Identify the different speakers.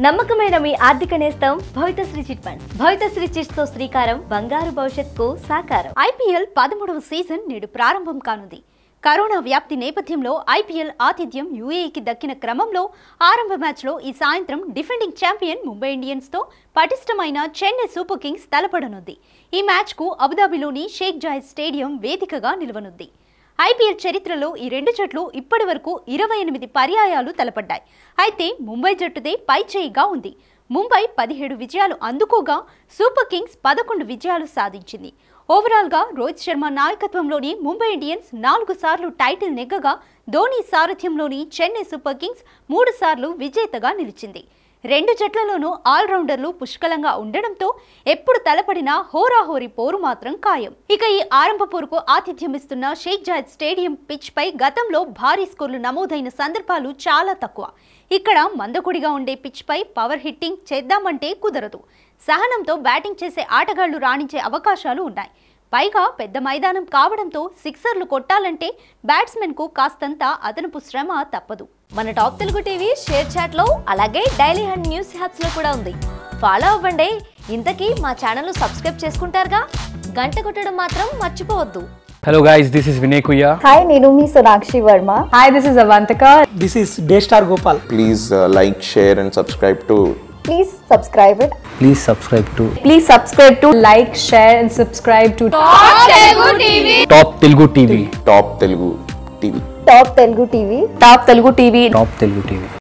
Speaker 1: నమ్మకమైన మీ ఆర్థిక నేస్తం Bhavithasri chit funds Bhavithasri chits తో శ్రీకారం బంగారు భవిష్యత్తుకు సాకారం
Speaker 2: ఐపీఎల్ పదమూడవ సీజన్ నేడు ప్రారంభం కానుంది కరోనా వ్యాప్తి నేపథ్యంలో ఐపీఎల్ ఆతిథ్యం యూఏఈకి దక్కిన క్రమంలో ఆరంభ మ్యాచ్లో ఈ సాయంత్రం డిఫెండింగ్ ఛాంపియన్ ముంబై ఇండియన్స్తో పటిష్టమైన చెన్నై సూపర్ కింగ్స్ తలపడనుంది ఈ మ్యాచ్కు అబుదాబిలోని షేక్ జాయ్ స్టేడియం వేదికగా నిలవనుంది ఐపీఎల్ చరిత్రలో ఈ రెండు జట్లు ఇప్పటి వరకు ఇరవై ఎనిమిది పర్యాయాలు తలపడ్డాయి అయితే ముంబై జట్టుదే పై చేయిగా ఉంది ముంబై పదిహేడు విజయాలు అందుకోగా సూపర్ కింగ్స్ పదకొండు విజయాలు సాధించింది ఓవరాల్గా రోహిత్ శర్మ నాయకత్వంలోని ముంబై ఇండియన్స్ నాలుగు సార్లు టైటిల్ నెగ్గగా ధోని సారథ్యంలోని చెన్నై సూపర్ కింగ్స్ మూడు సార్లు విజేతగా నిలిచింది రెండు జట్లలోనూ ఆల్రౌండర్లు పుష్కలంగా ఉండడంతో ఎప్పుడు తలపడినా హోరాహోరీ పోరు మాత్రం ఖాయం ఇక ఈ ఆరంభ పోరుకు ఆతిథ్యమిస్తున్న షేక్ జాయద్ స్టేడియం పిచ్ పై గతంలో భారీ స్కోర్లు నమోదైన సందర్భాలు చాలా తక్కువ ఇక్కడ మందకొడిగా ఉండే పిచ్ పై పవర్ హిట్టింగ్ చేద్దామంటే కుదరదు సహనంతో బ్యాటింగ్ చేసే ఆటగాళ్లు రాణించే అవకాశాలు ఉన్నాయి పైగా పెద్ద మైదానం కావడంతో సిక్సర్లు కొట్టాలంటే బ్యాట్స్మెన్ కు కాస్తంత అదనపు శ్రమ తప్పదు
Speaker 1: మన top Telugu TV ShareChat లో అలాగే డైలీ హండ్ న్యూస్ హ్యాప్స్ లో కూడా ఉంది ఫాలో అవ్వండి ఇంతకీ మా ఛానల్ సబ్స్క్రైబ్ చేసుకుంటారుగా గంట కొట్టడం మాత్రం మర్చిపోవద్దు
Speaker 3: Hello guys, this is Vinay Kuya.
Speaker 4: Hi, నేను మీ Sonakshi Varma
Speaker 5: Hi, this is Avantika.
Speaker 6: This is Daystar Gopal.
Speaker 7: please uh, like, share, and subscribe to
Speaker 4: please subscribe it
Speaker 3: Please subscribe to
Speaker 5: Please subscribe to like, share, and subscribe to
Speaker 3: Top Telugu TV.
Speaker 7: Top Telugu TV.
Speaker 4: Top Telugu TV
Speaker 5: Top Telugu TV.
Speaker 3: Top Telugu TV.